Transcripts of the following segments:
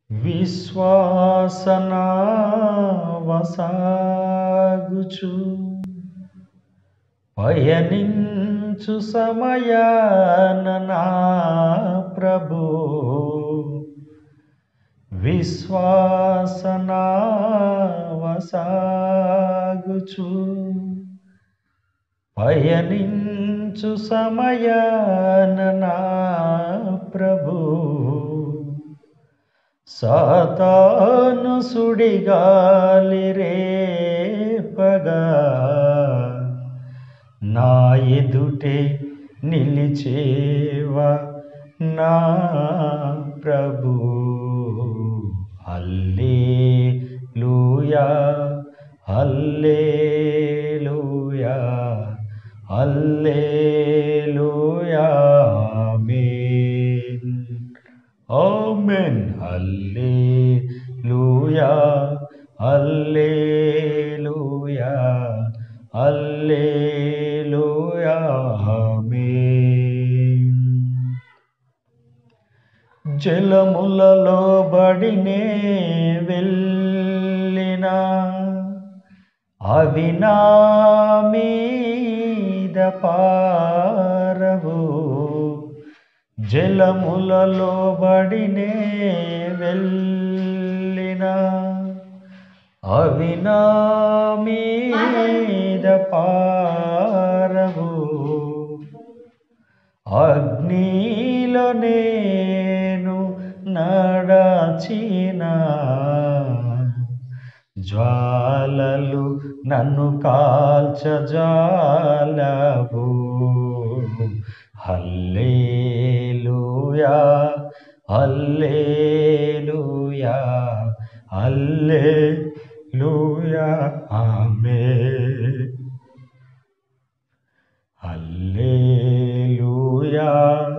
విశ్వాసనావసాగుచు పయనించు సమయాన నా ప్రభు విశ్వాసనావసాగుచు పయనించు సమయాన నా ప్రభు సాతాను సుడిగాలి రేపగా నా ఎదుటే నిలిచేవా నా ప్రభు హల్లెలూయా హల్లెలూయా హల్లెలూయా ఆమేన్ ఆమేన్ హల్లెలూయా హల్లెలూయా హల్లెలూయా ఆమేన్ జలములలో బడినే వెళ్ళిన అవి నా మీద పారవు జలములలో బడినే వెళ్ళిన అవి నా మీద పారవు అగ్నిలో నేను నడచిన జ్వాలలు నన్ను కాల్చజాలవు hallelujah hallelujah hallelujah amen hallelujah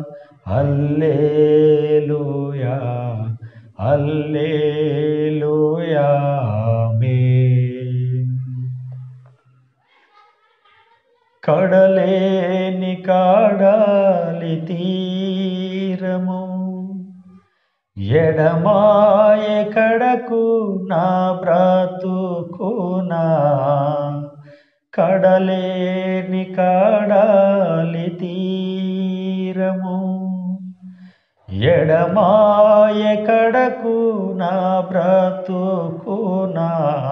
hallelujah hallelujah amen కడలేని కాడాలి తీరము ఎడమాయ కడకు నా బ్రతుకునా కడలేని కాడాలి తీరము ఎడమాయ కడకు నా బ్రతుకునా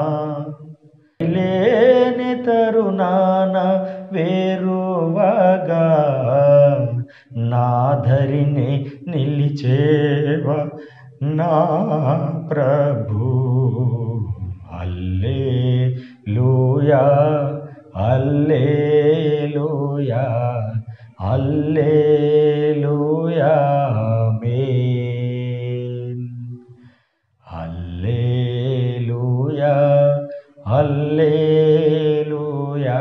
లేని తరుణాన వేరువగా నాధరిని నిలిచేవ నా ప్రభు అల్లేలూయా అల్లేలూయా అల్లేలూయా ఆమేన్ హల్లెలూయా హల్లెలూయా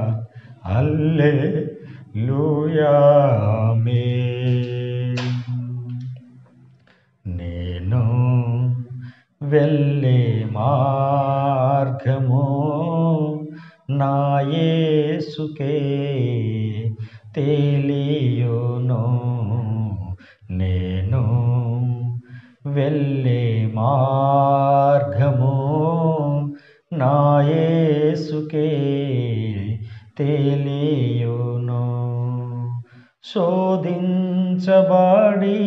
హల్లెలూయా ఆమేన్ నేను వెళ్ళే మార్గము నా యేసుకే తెలియును నేను వెళ్ళే మార్గము నా యేసుకే తెలియును శోధించబడి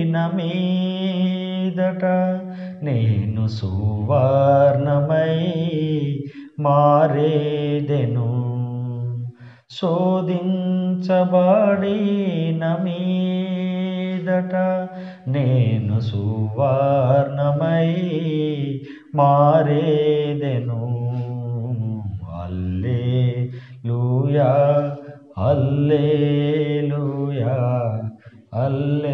మీదట నేను సువర్ణమై మారేదెను శోధించబడి మీదట నేను సువర్ణమై మారేదెను అల్లేలూయా అల్లేలూయా అల్లే